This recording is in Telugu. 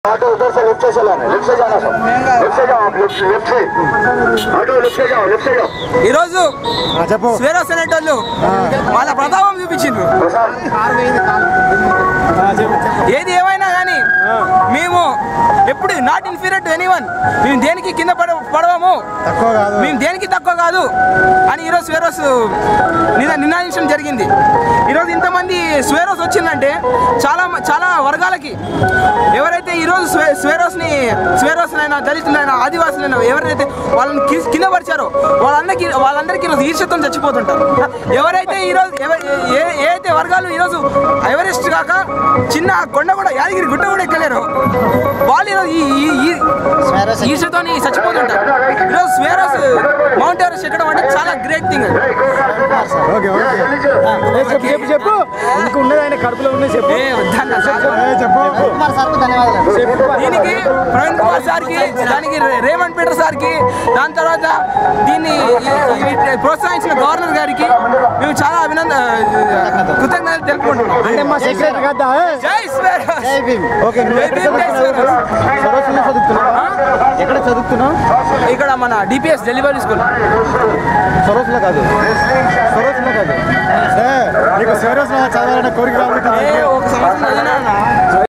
ऑटो उधर से लेफ्ट से चलाना लेफ्ट से जाना सब लेफ्ट से जाओ आप लेफ्ट लेफ्ट से ऑटो लेफ्ट से जाओ लेफ्ट से जाओ ఈరోజు చెప్పు స్వేరోస్ అనేటోళ్ళు వాళ్ళ ప్రభావం చూపించిండ్రు ఏది ఏమైనా కానీ మేము ఎప్పుడు నాట్ ఇన్ఫీరియర్ టు ఎనీవన్ మేము దేనికి కింద పడ పడవము తక్కువ కాదు మేము దేనికి తక్కువ కాదు అని ఈరోజు స్వేరోస్ నిన్న నిర్ణయించడం జరిగింది ఈరోజు ఇంతమంది స్వేరోస్ వచ్చిందంటే చాలా మ- చాలా వర్గాలకి ఎవరైతే ఈరోజు స్వే స్వేరోస్ని స్వేరోస్నైనా దళితులైనా ఆదివాసులైనా ఎవరైతే వాళ్ళని కి- కింద పరిచారో వాళ్ళందరికీ వాళ్ళందరికీ ఈరోజు ఈర్ష్యతో చచ్చిపోతుంటారు ఎవరైతే ఈరోజు ఎవ- ఏ ఏ అయితే వర్గాలు ఈరోజు ఎవరెస్ట్ కాక చిన్న కొండ కూడా యాదగిరి గుట్ట కూడా ఎక్కలేరు వాళ్ళు ఈరోజు ఈ ఈ- ఈ ఈర్ష్యతో చచ్చిపోతుంటారు ఈరోజు స్వేరోస్ మౌంట్ ఎవరెస్ట్ ఎక్కడం అంటే చాలా గ్రేట్ థింగ్ ఓకే ఓకే ఏ, చెప్పు చెప్పు చెప్పు ఇంకా ఉన్నది ఆయన కడుపులో ఉన్నది చెప్పు ఏ వద్దన్న సార్. ఏ, చెప్పు దీనికి ప్రవీణ్ కుమార్ సార్కి దానికి రే- రేవంత్ పీటర్ సార్కి దాని తర్వాత దీన్ని ఈ- ఈ ప్రోత్సహించిన గవర్నర్ గారికి మేము చాలా అభినంద కృతజ్ఞతలు తెలుపుకుంటున్నాం అంటే మా సెక్రటరీ కదా ఏ? జై స్వేరోస్ ఓకే నువ్వు ఎక్కడ జై భీమ్, జై చదువుతున్నావు సరోస్లో చదువుతున్నావా ఎక్కడ చదువుతున్నావు ఇక్కడ మన డిపిఎస్ డెలివరీ స్కూల్ సరోస్లో కాదు సరోస్లో కాదు ఏ, నీకు సరోస్లో చదవాలనే కోరిక రాబోతుంది ఏ ఒక సంవత్సరం చదివినా